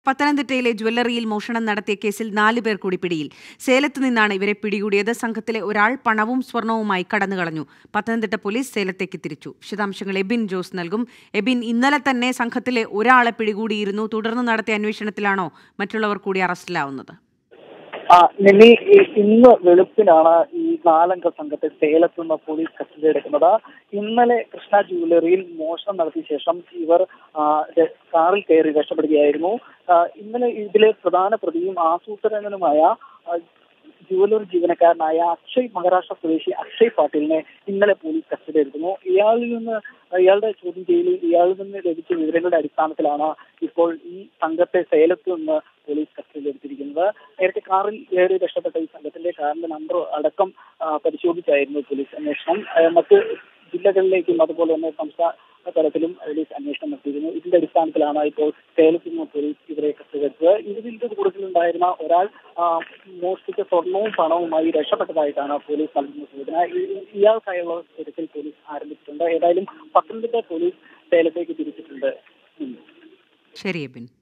പത്തനംതിട്ടയിലെ ജ്വല്ലറിയിൽ മോഷണം നടത്തിയ കേസിൽ നാല് പേർ കൂടി പിടിയിൽ സേലത്ത് നിന്നാണ് ഇവരെ പിടികൂടിയത് സംഘത്തിലെ ഒരാൾ പണവും സ്വർണവുമായി കടന്നുകളഞ്ഞു പത്തനംതിട്ട പോലീസ് സേലത്തേക്ക് തിരിച്ചു വിശദാംശങ്ങൾ എബിൻ ജോസ് നൽകും എബിൻ ഇന്നലെ തന്നെ സംഘത്തിലെ ഒരാളെ പിടികൂടിയിരുന്നു തുടർന്ന് നടത്തിയ അന്വേഷണത്തിലാണോ മറ്റുള്ളവർ കൂടി അറസ്റ്റിലാവുന്നത് ആ നിമി ഈ ഇന്ന് വെളുപ്പിനാണ് ഈ നാലംഗ സംഘത്തെ സേലത്ത് നിന്ന് പോലീസ് കസ്റ്റഡി എടുക്കുന്നത് ഇന്നലെ കൃഷ്ണ ജുവലറിയിൽ മോഷണം നടത്തിയ ശേഷം ഇവർ ആ, ര- കാറിൽ കയറി രക്ഷപ്പെടുകയായിരുന്നു ആ, ഇന്നലെ ഇതിലെ പ്രധാന പ്രതിയും ആസൂത്രണനുമായ ആ, ജുവലറി ജീവനക്കാരനായ അക്ഷയ് മഹാരാഷ്ട്ര സ്വദേശി അക്ഷയ് പാട്ടീലിനെ ഇന്നലെ പോലീസ് കസ്റ്റഡി എടുക്കുന്നു ഇയാളിൽ നിന്ന് ഇയാളുടെ ചോദ്യം ചെയ്യലിൽ ഇയാളിൽ നിന്ന് ലഭിച്ച വിവരങ്ങളുടെ അടിസ്ഥാനത്തിലാണ് ഇപ്പോൾ ഈ സംഘത്തെ സേലത്ത് നിന്ന് പോലീസ് കസ്റ്റഡിയിൽ എടുത്തിരിക്കുന്നത് നേരത്തെ കാറിൽ ഏറി രക്ഷപ്പെട്ട ഈ സംഘത്തിന്റെ കാറിന്റെ നമ്പർ അടക്കം ആ, പരിശോധിച്ചായിരുന്നു പോലീസ് അന്വേഷണം ആ, മറ്റ് ജില്ലകളിലേക്കും അതുപോലെ തന്നെ സംസ്ഥാന തലത്തിലും പോലീസ് അന്വേഷണം നടത്തിയിരുന്നു ഇതിന്റെ അടിസ്ഥാനത്തിലാണ് ഇപ്പോൾ സേലത്തിൽ നിന്ന് പോലീസ് ഇവരെ കസ്റ്റഡിയെടുത്തത് ഇതിന്റെ കൂട്ടത്തിലുണ്ടായിരുന്ന ഒരാൾ ആ, മോഷ്ടിച്ച സ്വർണവും പണവുമായി രക്ഷപ്പെട്ടതായിട്ടാണ് പോലീസ് നൽകുന്ന സൂചന ഈ- ഇയാൾക്കായുള്ള തിരച്ചിൽ പോലീസ് ആരംഭിച്ചിട്ടുണ്ട് ഏതായാലും പത്തനംതിട്ട പോലീസ് സേലത്തേക്ക് തിരിച്ചിട്ടുണ്ട് ഉം. ശരി എബിൻ